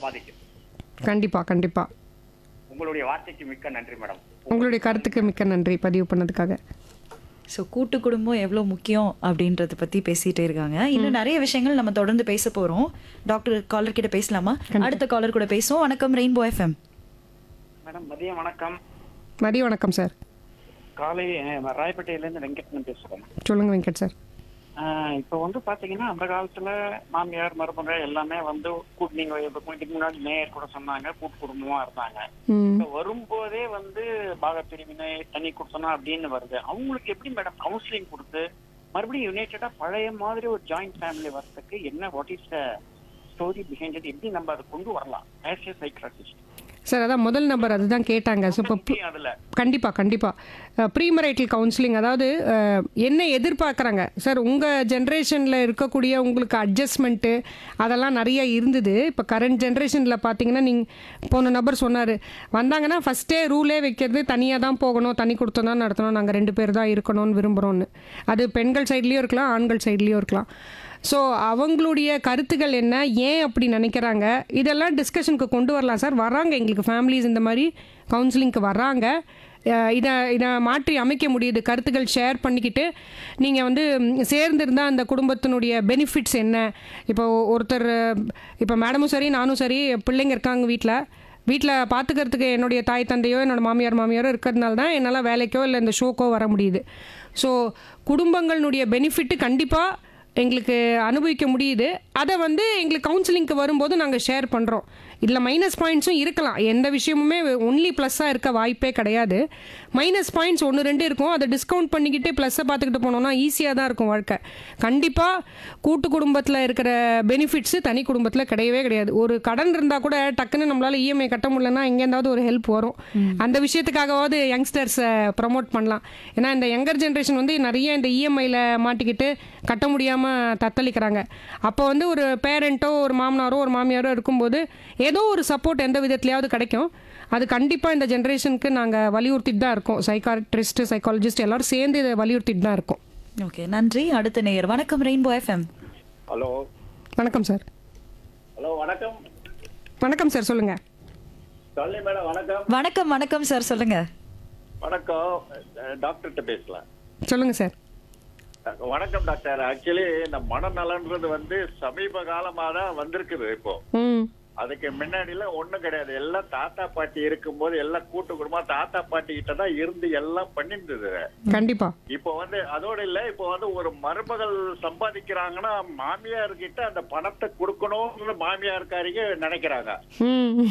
பாதிக்கும் கண்டிப்பா கண்டிப்பா உங்களுடைய வார்த்தைக்கு மிக்க நன்றி மேடம் உங்களுடைய கருத்துக்கு மிக்க நன்றி பதிவு பண்ணதுக்காக ஸோ கூட்டு குடும்பம் எவ்வளோ முக்கியம் அப்படின்றத பத்தி பேசிட்டே இருக்காங்க இன்னும் நிறைய விஷயங்கள் நம்ம தொடர்ந்து பேச போறோம் டாக்டர் காலர் கிட்ட பேசலாமா அடுத்த காலர் கூட பேசுவோம் வணக்கம் ரெயின்போ எஃப்எம் மேடம் மதியம் வணக்கம் மதிய வணக்கம் சார் காலை அஹ், ராயப்பேட்டையிலேருந்து வெங்கட்னு பேசுகிறேன் சொல்லுங்க வெங்கட் சார் இப்போ வந்து பாத்தீங்கன்னா அந்த காலத்துல மாமியார் மருமக எல்லாமே வந்து கூட்டு நீங்க இப்ப இதுக்கு முன்னாடி மேயர் கூட சொன்னாங்க கூட்டு குடும்பமா இருந்தாங்க ம் இப்ப வரும்போதே வந்து பாக பிரிவினை தனி கொடுத்தணும் அப்படின்னு வருது அவங்களுக்கு எப்படி மேடம் கவுன்சிலிங் கொடுத்து மறுபடியும் யுனைடெடா பழைய மாதிரி ஒரு ஜாயிண்ட் ஃபேமிலி வர்றதுக்கு என்ன what is the story behind it எப்படி நம்ம அதை கொண்டு வரலாம் ஆஸ் ஏ சைக்ராட்டிஸ்ட் சார் அதான் முதல் நம்பர் அதுதான் கேட்டாங்க ஸோ இப்போ அதுல கண்டிப்பாக கண்டிப்பாக ப்ரீமரைட்டல் கவுன்சிலிங் அதாவது அஹ், என்ன எதிர்பார்க்குறாங்க சார் உங்கள் ஜென்ரேஷனில் இருக்கக்கூடிய உங்களுக்கு அட்ஜஸ்ட்மெண்ட்டு அதெல்லாம் நிறைய இருந்தது இப்போ கரண்ட் ஜென்ரேஷனில் பார்த்தீங்கன்னா நீங்கள் போன நபர் சொன்னார் வந்தாங்கன்னா ஃபஸ்ட்டே ரூலே வைக்கிறது தனியாக தான் போகணும் தனி கொடுத்து தான் நடத்தணும் நாங்கள் ரெண்டு பேர் தான் இருக்கணும்னு விரும்புகிறோன்னு அது பெண்கள் சைட்லேயும் இருக்கலாம் ஆண்கள் சைட்லேயும் இருக்கலாம் ஸோ அவங்களுடைய கருத்துக்கள் என்ன ஏன் அப்படி நினைக்கிறாங்க இதெல்லாம் டிஸ்கஷனுக்கு கொண்டு வரலாம் சார் வராங்க எங்களுக்கு ஃபேமிலிஸ் இந்த மாதிரி கவுன்சிலிங்க்கு வர்றாங்க அஹ் இதை இதை மாற்றி அமைக்க முடியுது கருத்துக்கள் ஷேர் பண்ணிக்கிட்டு நீங்கள் வந்து ம், சேர்ந்திருந்தா அந்த குடும்பத்தினுடைய பெனிஃபிட்ஸ் என்ன இப்போ ஒருத்தர் இப்போ மேடமும் சரி நானும் சரி பிள்ளைங்க இருக்காங்க வீட்டில் வீட்டில் பார்த்துக்கிறதுக்கு என்னுடைய தாய் தந்தையோ என்னோட மாமியார் மாமியாரோ இருக்கிறதுனால தான் என்னால் வேலைக்கோ இல்லை இந்த ஷோக்கோ வர முடியுது ஸோ குடும்பங்களுடைய பெனிஃபிட்டு கண்டிப்பாக எங்களுக்கு அனுபவிக்க முடியுது அதை வந்து எங்களுக்கு கவுன்சிலிங்க்கு வரும்போது நாங்கள் ஷேர் பண்ணுறோம் இதில் மைனஸ் பாயிண்ட்ஸும் இருக்கலாம் எந்த விஷயமுமே ஒன்லி ப்ளஸ்ஸாக இருக்க வாய்ப்பே கிடையாது மைனஸ் பாயிண்ட்ஸ் ஒன்று ரெண்டு இருக்கும் அதை டிஸ்கவுண்ட் பண்ணிக்கிட்டு ப்ளஸ்ஸை பார்த்துக்கிட்டு போனோம்னா ஈஸியாக தான் இருக்கும் வாழ்க்கை கண்டிப்பாக கூட்டு குடும்பத்தில் இருக்கிற பெனிஃபிட்ஸு தனி குடும்பத்தில் கிடையவே கிடையாது ஒரு கடன் இருந்தால் கூட டக்குன்னு நம்மளால் இஎம்ஐ கட்ட முடியலன்னா எங்கேருந்தாவது ஒரு ஹெல்ப் வரும் அந்த விஷயத்துக்காகவாவது யங்ஸ்டர்ஸை ப்ரமோட் பண்ணலாம் ஏன்னா இந்த யங்கர் ஜென்ரேஷன் வந்து நிறைய இந்த இஎம்ஐயில் மாட்டிக்கிட்டு கட்ட முடியாமல் தத்தளிக்கிறாங்க அப்போ வந்து ஒரு பேரண்ட்டோ ஒரு மாமனாரோ ஒரு மாமியாரோ இருக்கும்போது ஏதோ ஒரு சப்போர்ட் எந்த விதத்துலையாவது கிடைக்கும் அது கண்டிப்பாக இந்த ஜென்ரேஷனுக்கு நாங்கள் வலியுறுத்திட்டு தான் இருக்கோம் சைக்காட்ரிஸ்ட் சைக்காலஜிஸ்ட் எல்லாரும் சேர்ந்து இதை வலியுறுத்திட்டு தான் இருக்கோம் ஓகே நன்றி அடுத்த நேயர் வணக்கம் ரெயின்போ எஃப்எம் ஹலோ வணக்கம் சார் ஹலோ வணக்கம் வணக்கம் சார் சொல்லுங்கள் சொல்லி மேடம் வணக்கம் வணக்கம் வணக்கம் சார் சொல்லுங்க வணக்கம் டாக்டர்கிட்ட பேசலாம் சொல்லுங்கள் சார் வணக்கம் டாக்டர் ஆக்சுவலி இந்த மனநலன்றது வந்து சமீப காலமா தான் வந்திருக்குது இப்போ ம் அதுக்கு முன்னாடில ஒண்ணும் கிடையாது எல்லாம் தாத்தா பாட்டி இருக்கும்போது எல்லாம் கூட்டு குடும்பம் தாத்தா பாட்டி கிட்ட தான் இருந்து எல்லாம் பண்ணிருந்தது கண்டிப்பாக இப்போ வந்து அதோட இல்ல இப்போ வந்து ஒரு மருமகள் சம்பாதிக்கிறாங்கன்னா மாமியார் கிட்ட அந்த பணத்தை கொடுக்கணும்னு மாமியார்காரிங்க நினைக்கிறாங்க ம்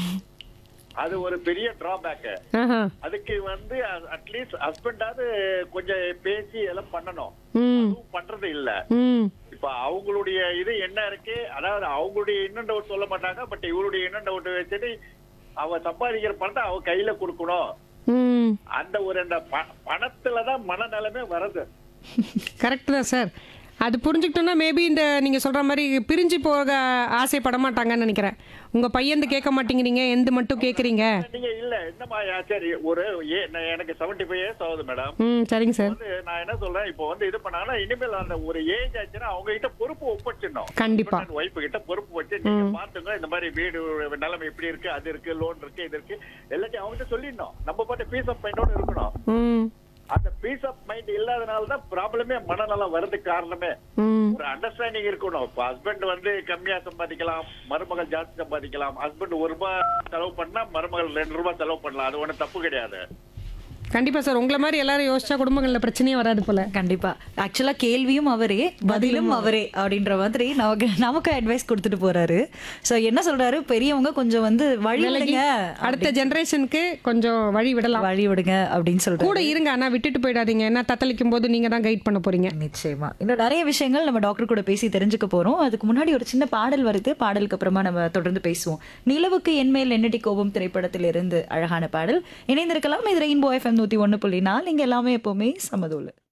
அது ஒரு பெரிய டிராபேக் ஆஹா அதுக்கு வந்து அட்லீஸ்ட் ஹஸ்பண்டாவது கொஞ்சம் பேசி எல்லாம் பண்ணணும் ம் அதுவும் பண்றது இல்ல ம் இப்ப அவங்களுடைய இது என்ன இருக்கு அதாவது அவங்களுடைய இன்னும் டவுட் சொல்ல மாட்டாங்க பட் இவருடைய இன்னும் டவுட் வச்சுட்டு அவ சம்பாதிக்கிற பணத்தை அவ கையில கொடுக்கணும் ம் அந்த ஒரு அந்த ப- பணத்துலதான் மனநலமே வருது கரெக்ட் தான் சார் அது புரிஞ்சுக்கிட்டோன்னா மேபி இந்த நீங்கள் சொல்கிற மாதிரி பிரிஞ்சு போக ஆசைப்பட மாட்டாங்கன்னு நினைக்கிறேன் உங்கள் பையன் கேட்க மாட்டேங்கிறீங்க எந்த மட்டும் கேட்குறீங்க நீங்க இல்ல என்னமா சரி ஒரு ஏ- நான் எனக்கு செவன்டி ஃபைவ் இயர்ஸ் ஆகுது மேடம் ம் சரிங்க சார் வந்து நான் என்ன சொல்றேன் இப்போ வந்து இது பண்ணாங்கன்னா இனிமேல் அந்த ஒரு ஏஜ் ஆச்சுன்னா அவங்க கிட்ட பொறுப்பு ஒப்பச்சிடணும் கண்டிப்பா. ஒய்ஃப் கிட்ட பொறுப்பு வச்சு நீங்க பாத்துங்க இந்த மாதிரி வீடு நிலைமை இப்படி இருக்கு அது இருக்கு லோன் இருக்கு இது இருக்கு எல்லாத்தையும் அவங்க கிட்ட சொல்லிடணும் நம்ம பாட்டு பீஸ் ஆஃப் மைண்டோட இருக்கணும் ம் அந்த பீஸ் ஆஃப் மைண்ட் இல்லாதனால தான் ப்ராப்ளமே மனநலம் வர்றதுக்கு காரணமே ம் ஒரு அண்டர்ஸ்டாண்டிங் இருக்கணும் இப்போ ஹஸ்பண்ட் வந்து கம்மியா சம்பாதிக்கலாம் மருமகள் ஜாஸ்தி சம்பாதிக்கலாம் ஹஸ்பண்ட் ஒரு ரூபாய் செலவு பண்ணா மருமகள் ரெண்டு ரூபாய் செலவு பண்ணலாம் அது ஒண்ணும் தப்பு கிடையாது கண்டிப்பாக சார் உங்களை மாதிரி எல்லாரும் யோசிச்சா குடும்பங்களில் பிரச்சனையே வராது போல கண்டிப்பா ஆக்சுவலா கேள்வியும் அவரே பதிலும் அவரே அப்படின்ற மாதிரி நமக்கு நமக்கு அட்வைஸ் கொடுத்துட்டு போறாரு சோ என்ன சொல்றாரு பெரியவங்க கொஞ்சம் வந்து வழி விலகி விடுங்க அடுத்த ஜென்ரேஷனுக்கு கொஞ்சம் வழி விடலாம் வழி விடுங்க அப்படின்னு சொல்றாரு கூட இருங்க ஆனால் விட்டுட்டு போயிடாதீங்க ஏன்னா தத்தளிக்கும் போது நீங்கள் தான் கைட் பண்ண போறீங்க நிச்சயமா இன்னும் நிறைய விஷயங்கள் நம்ம டாக்டர் கூட பேசி தெரிஞ்சுக்க போறோம் அதுக்கு முன்னாடி ஒரு சின்ன பாடல் வருது பாடலுக்கு அப்புறமா நம்ம தொடர்ந்து பேசுவோம் நிலவுக்கு என்மேல் என்னடி கோபம் திரைப்படத்தில் இருந்து அழகான பாடல் இணைந்திருக்கலாம் இது ரெயின்போ எஃப்எம் நூத்தி ஒண்ணு புள்ளி நாலு இங்க எல்லாமே எப்பவுமே சமதூள்